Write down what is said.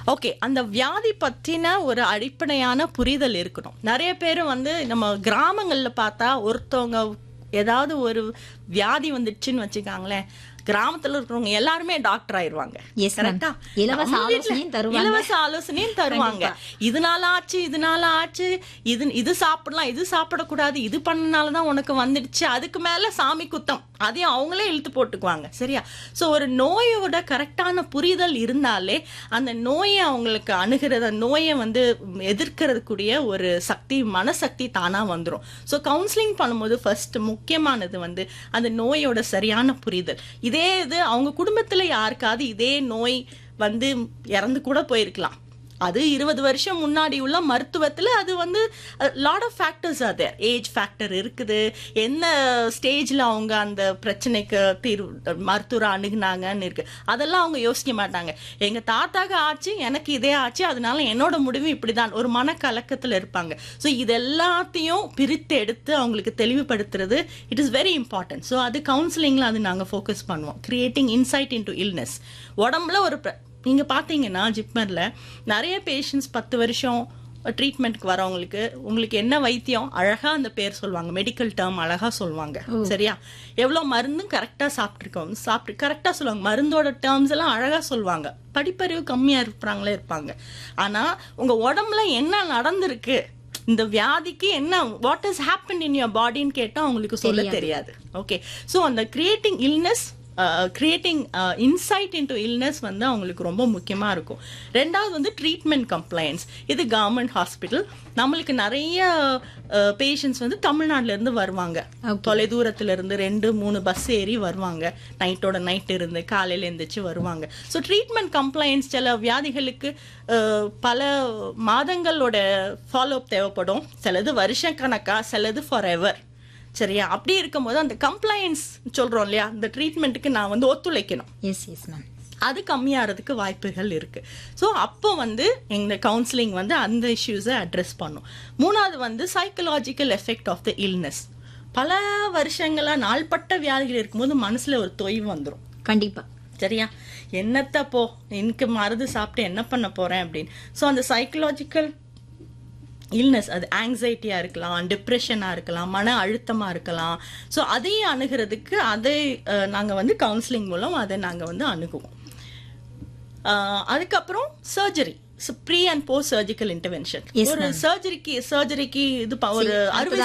Okay அந்த வியாதி பத்தின ஒரு அடிப்படையான புரிதல் இருக்கணும் நிறைய பேர் வந்து நம்ம கிராமங்கள்ல பார்த்தா ஒருத்தவங்க ஏதாவது ஒரு வியாதி வந்துடுச்சுன்னு வச்சுக்காங்களேன் கிராமத்துல இருக்கிறவங்க எல்லாருமே டாக்டர் ஆயிருவாங்க Yes, ma'am. கரெக்டா இலவச நம்ம வீட்ல ஆலோசனையும் தருவாங்க. இலவச ஆலோசனையும் தருவாங்க இதனால ஆச்சு இதனால ஆச்சு இது இது சாப்பிடலாம் இது சாப்பிடக்கூடாது இது பண்ணனாலதான் உனக்கு வந்துடுச்சு அதுக்கு மேல சாமி குத்தம் அதையும் அவங்களே இழுத்து போட்டுக்குவாங்க சரியா சோ ஒரு நோயோட கரெக்டான புரிதல் இருந்தாலே அந்த நோயை அவங்களுக்கு அணுகிறத நோயை வந்து எதிர்க்கிறதுக்குரிய ஒரு சக்தி மனசக்தி தானா வந்துரும் சோ கவுன்சிலிங் பண்ணும்போது ஃபர்ஸ்ட் முக்கியமானது வந்து அந்த நோயோட சரியான புரிதல் இதே இது அவங்க குடும்பத்துல யாருக்காவது இதே நோய் வந்து இறந்து கூட போயிருக்கலாம் அது இருபது வருஷம் முன்னாடி உள்ள மருத்துவத்துல அது வந்து லாட் ஆஃப் ஃபேக்டர்ஸ் அது ஏஜ் ஃபேக்டர் இருக்குது என்ன ஸ்டேஜ்ல அவங்க அந்த பிரச்சனைக்கு தீர்வு மருத்துவரை அணுகுனாங்கன்னு இருக்கு அதெல்லாம் அவங்க யோசிக்க மாட்டாங்க எங்க தாத்தாக்கு ஆச்சு எனக்கு இதே ஆச்சு அதனால என்னோட முடிவு இப்படிதான் ஒரு மனக்கலக்கத்துல இருப்பாங்க ஸோ இது எல்லாத்தையும் பிரித்து எடுத்து அவங்களுக்கு தெளிவுபடுத்துறது it is very important so அது கவுன்சிலிங்ல அது நாங்க ஃபோக்கஸ் பண்ணுவோம் கிரியேட்டிங் இன்சைட் இன்டு இல்னஸ் உடம்புல ஒரு பிர- நீங்க பாத்தீங்கன்னா ஜிப்மர்ல நிறைய பேஷண்ட்ஸ் பத்து வருஷம் ட்ரீட்மெண்ட்க்கு வரவங்களுக்கு உங்களுக்கு என்ன வைத்தியம் அழகா அந்த பேர் சொல்லுவாங்க மெடிக்கல் டேர்ம் அழகா சொல்லுவாங்க சரியா எவ்வளவு மருந்தும் கரெக்டா சாப்பிட்டுருக்கோம் சாப்பிட்டு கரெக்டா சொல்லுவாங்க மருந்தோட டேர்ம்ஸ் எல்லாம் அழகா சொல்லுவாங்க படிப்பறிவு கம்மியா இருப்பாங்களே இருப்பாங்க ஆனா உங்க உடம்புல என்ன நடந்திருக்கு இந்த வியாதிக்கு என்ன what is happen in your பாடின்னு கேட்டா அவங்களுக்கு சொல்ல தெரியாது ஓகே ஸோ அந்த creating illness creating inside into illness வந்து அவங்களுக்கு ரொம்ப முக்கியமா இருக்கும் ரெண்டாவது வந்து ட்ரீட்மெண்ட் கம்ப்ளைண்ட்ஸ் இது கவர்மெண்ட் ஹாஸ்பிட்டல் நம்மளுக்கு நிறைய பேஷண்ட்ஸ் வந்து தமிழ்நாட்டுல இருந்து வருவாங்க தொலை தூரத்துல இருந்து ரெண்டு மூணு பஸ் ஏறி வருவாங்க நைட்டோட நைட் இருந்து காலையில எந்திரிச்சு வருவாங்க ஸோ ட்ரீட்மெண்ட் கம்ப்ளைண்ட்ஸ் சில வியாதிகளுக்கு அஹ், பல மாதங்களோட ஃபாலோ அப் தேவைப்படும் சிலது வருஷக்கணக்கா சிலது ஃபார் எவர் சரியா அப்படி இருக்கும்போது அந்த கம்ப்ளைண்ட்ஸ் சொல்றோம் இல்லையா அந்த ட்ரீட்மெண்ட்டுக்கு நான் வந்து ஒத்துழைக்கணும் எஸ் எஸ் மேம் அது கம்மியாகிறதுக்கு வாய்ப்புகள் இருக்கு ஸோ அப்போ வந்து எங்க கவுன்சிலிங் வந்து அந்த இஷ்யூஸை அட்ரஸ் பண்ணும் மூணாவது வந்து psychological effect of the illness பல வருஷங்களா நாள்பட்ட வியாதிகள் இருக்கும்போது மனசுல ஒரு தொய்வு வந்துடும் கண்டிப்பா சரியா என்னத்த போ எனக்கு மருந்து சாப்பிட்டு என்ன பண்ண போறேன் அப்படின்னு ஸோ அந்த சைக்கலாஜிக்கல் இல்னஸ் அது ஆங்ஸைட்டியா இருக்கலாம் டிப்ரெஷனா இருக்கலாம் மன அழுத்தமா இருக்கலாம் ஸோ அதையும் அணுகிறதுக்கு அதை அஹ், நாங்க வந்து கவுன்சிலிங் மூலம் அதை நாங்க வந்து அணுகுவோம் அஹ், அதுக்கப்புறம் surgery pre and post surgical intervention Yes, ஒரு சர்ஜரிக்கு சர்ஜரிக்கு இது ப- ஒரு அறுவை